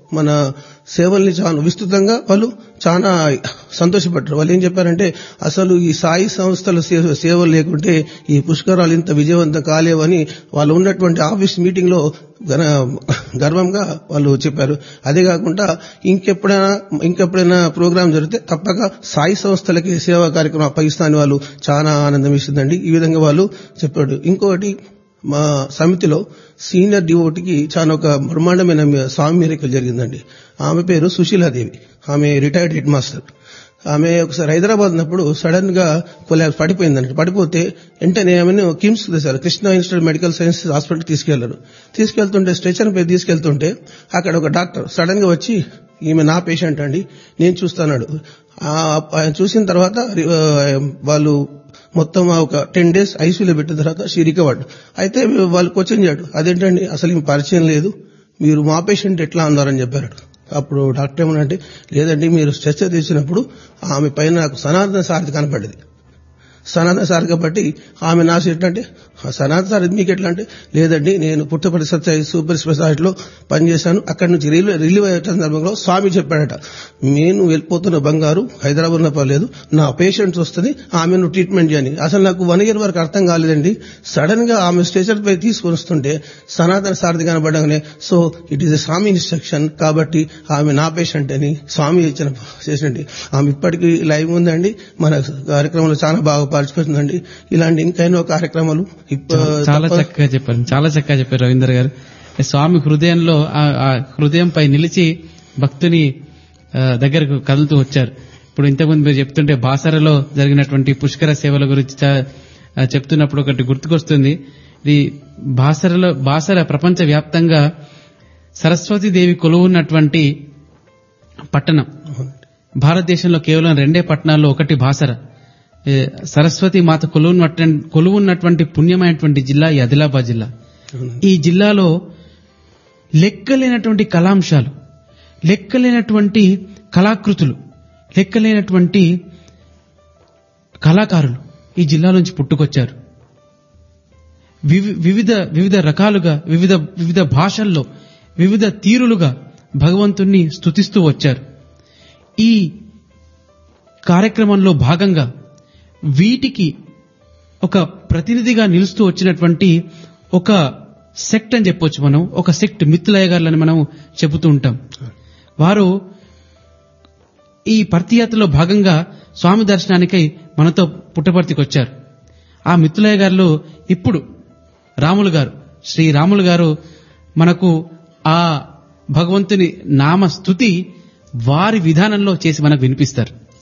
మన సేవల్ని చాలా విస్తృతంగా వాళ్ళు చాలా సంతోషపడ్డారు వాళ్ళు ఏం చెప్పారంటే అసలు ఈ సాయి సంస్థల సే- సేవలు లేకుంటే ఈ పుష్కరాలు ఇంత విజయవంతం కాలేవని వాళ్ళు ఉన్నటువంటి ఆఫీస్ మీటింగ్ లో గన- గర్వంగా వాళ్ళు చెప్పారు అదే కాకుండా ఇంకెప్పుడైనా ఇంకెప్పుడైనా ప్రోగ్రాం జరిగితే తప్పక సాయి సంస్థలకి సేవా కార్యక్రమం అప్పగిస్తానని వాళ్ళు చాలా ఆనందం ఇస్తుందండి ఈ విధంగా వాళ్ళు చెప్పాడు ఇంకొకటి మా సమితిలో సీనియర్ డివోటికి చాలా ఒక బ్రహ్మాండమైన స్వామి మేరికలు జరిగిందండి ఆమె పేరు సుశీలాదేవి ఆమె రిటైర్డ్ హెడ్ మాస్టర్ ఆమె ఒకసారి హైదరాబాద్ ఉన్నప్పుడు సడన్ గా కొలాబ్స్ పడిపోయిందండి పడిపోతే వెంటనే ఆమెను కిమ్స్ తెశారు Krishna institute medical science hospital తీసుకెళ్లారు తీసుకెళ్తుంటే స్ట్రెచర్ పై తీసుకెళ్తుంటే అక్కడ ఒక డాక్టర్ సడన్ గా వచ్చి ఈమె నా పేషెంట్ అండి నేను చూస్తాన్నాడు ఆ- ఆయన చూసిన తర్వాత ఆ, వాళ్ళు మొత్తం ఆ ఒక టెన్ డేస్ ఐసీయూలో పెట్టిన తర్వాత షీ రికవర్డ్ అయితే వాళ్ళు క్వశ్చన్ చేయడు అదేంటండి అసలు ఈమె పరిచయం లేదు మీరు మా పేషెంట్ ఎట్లా అన్నారని చెప్పారు అప్పుడు డాక్టర్ ఏమనంటే లేదండి మీరు స్ట్రెచర్ తీసినప్పుడు ఆమె పైన నాకు సనాతన సారథి కనపడింది సనాతన సార్ కాబట్టి ఆమె నా సీట్ అంటే "ఆ సనాతన సార్ ఇది మీకు ఎట్లా అంటే లేదండి నేను పుట్టపర్తి సత్యాయి సూపర్ స్పెషాలిటీలో పనిచేశాను అక్కడి నుంచి రిలీవ్ రిలీవ్ అయ్యే సందర్భంలో స్వామి చెప్పాడట నేను వెళ్ళిపోతున్న బంగారు హైదరాబాద్ లో పర్లేదు నా పేషెంట్స్ వస్తుంది ఆమెను ట్రీట్మెంట్ చేయని అసలు నాకు వన్ ఇయర్ వరకు అర్థం కాలేదండి సడన్ గా ఆమె స్టేషన్ పై తీసుకొని వస్తుంటే సనాతన సారథి కనబడగానే so it is Swami instruction కాబట్టి ఆమె నా పేషెంట్ అని స్వామి ఇచ్చిన చేసిండి ఆమె ఇప్పటికీ లైవ్ ఉందండి మన కార్యక్రమంలో చాలా బాగా పాల్చుకుంటుందండి ఇలాంటి ఇంకైనా కార్యక్రమాలు ఇప్ప- చాలా తప్ప- చక్కగా చెప్పారు చాలా చక్కగా చెప్పారు రవీంద్ర గారు స్వామి హృదయంలో ఆ- ఆ హృదయంపై నిలిచి భక్తుని ఆ, దగ్గరకు కదులుతూ వచ్చారు ఇప్పుడు ఇంతకుముందు మీరు చెప్తుంటే బాసరలో జరిగినటువంటి పుష్కర సేవల గురించి చ- ఆ, చెప్తున్నప్పుడు ఒకటి గుర్తుకొస్తుంది ఇది బాసరలో బాసర ప్రపంచ వ్యాప్తంగా సరస్వతీదేవి కొలువున్నటువంటి పట్టణం భారతదేశంలో కేవలం రెండే పట్టణాల్లో ఒకటి బాసర ఏ, సరస్వతి మాత కొలువున్నట్టు కొలువున్నటువంటి పుణ్యమైనటువంటి జిల్లా ఈ ఆదిలాబాద్ జిల్లా ఈ జిల్లాలో లెక్కలేనటువంటి కళాంశాలు లెక్కలేనటువంటి కళాకృతులు లెక్కలేనటువంటి కళాకారులు ఈ జిల్లా నుంచి పుట్టుకొచ్చారు వివి- వివిధ వివిధ రకాలుగా వివిధ వివిధ భాషల్లో వివిధ తీరులుగా భగవంతుణ్ణి స్తుతిస్తూ వచ్చారు ఈ కార్యక్రమంలో భాగంగా వీటికి ఒక ప్రతినిధిగా నిలుస్తూ వచ్చినటువంటి ఒక సెక్ట్ అని చెప్పొచ్చు మనం ఒక సెక్ట్ మిత్తులయ్య గారులని మనం చెబుతూ ఉంటాం వారు ఈ పర్తియాత్రలో భాగంగా స్వామి దర్శనానికై మనతో పుట్టపర్తికి వచ్చారు ఆ మిత్రులయ్య గారు ఇప్పుడు రాములు గారు శ్రీ రాములు గారు మనకు ఆ భగవంతుని నామ స్థుతి వారి విధానంలో చేసి మనకు వినిపిస్తారు